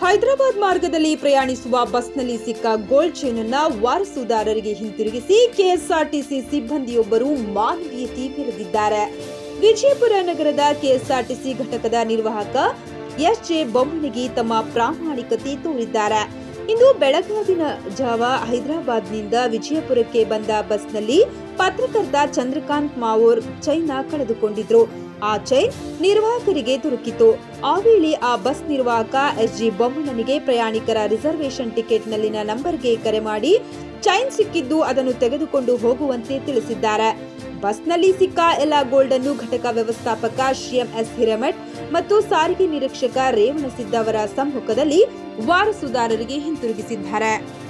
ಹೈದರಾಬಾದ್ ಮಾರ್ಗದಲ್ಲಿ ಪ್ರಯಾಣಿಸುವ ಬಸ್ನಲ್ಲಿ ಸಿಕ್ಕ ಗೋಲ್ಡ್ ಚೈನ್ ಅನ್ನ ವಾರಸುದಾರರಿಗೆ ಹಿಂತಿರುಗಿಸಿ ಕೆಎಸ್ಆರ್ಟಿಸಿ ಸಿಬ್ಬಂದಿಯೊಬ್ಬರು ಮಾನವೀಯತೆ ಮೆರೆದಿದ್ದಾರೆ ವಿಜಯಪುರ ನಗರದ ಕೆಎಸ್ಆರ್ಟಿಸಿ ಘಟಕದ ನಿರ್ವಾಹಕ ಎಸ್ ಜೆ ಬೊಮ್ಮನಿಗೆ ತಮ್ಮ ಪ್ರಾಮಾಣಿಕತೆ ತೋರಿದ್ದಾರೆ ಇಂದು ಬೆಳಗಾವಿನ ಜಾವ ಹೈದರಾಬಾದ್ನಿಂದ ವಿಜಯಪುರಕ್ಕೆ ಬಂದ ಬಸ್ನಲ್ಲಿ ಪತ್ರಕರ್ತ ಚಂದ್ರಕಾಂತ್ ಮಾವೋರ್ ಚೈನ ಕಳೆದುಕೊಂಡಿದ್ರು ಆ ಚೈನ್ ನಿರ್ವಾಹಕರಿಗೆ ದೊರಕಿತು ಆ ವೇಳೆ ಆ ಬಸ್ ನಿರ್ವಾಹಕ ಎಸ್ ಜಿ ಬೊಮ್ಮಣ್ಣನಿಗೆ ಪ್ರಯಾಣಿಕರ ರಿಸರ್ವೇಶನ್ ಟಿಕೆಟ್ನಲ್ಲಿನ ನಂಬರ್ಗೆ ಕರೆ ಮಾಡಿ ಚೈನ್ ಸಿಕ್ಕಿದ್ದು ಅದನ್ನು ತೆಗೆದುಕೊಂಡು ಹೋಗುವಂತೆ ತಿಳಿಸಿದ್ದಾರೆ ಬಸ್ನಲ್ಲಿ ಸಿಕ್ಕ ಎಲ್ಲ ಗೋಲ್ಡ್ ಅನ್ನು ಘಟಕ ವ್ಯವಸ್ಥಾಪಕ ಶ್ರೀಎಂ ಎಸ್ ಹಿರೇಮಠ್ ಮತ್ತು ಸಾರಿಗೆ ನಿರೀಕ್ಷಕ ರೇವಣಸಿದ್ದ ಅವರ ಸಮ್ಮುಖದಲ್ಲಿ ವಾರಸುದಾರರಿಗೆ ಹಿಂತಿರುಗಿಸಿದ್ದಾರೆ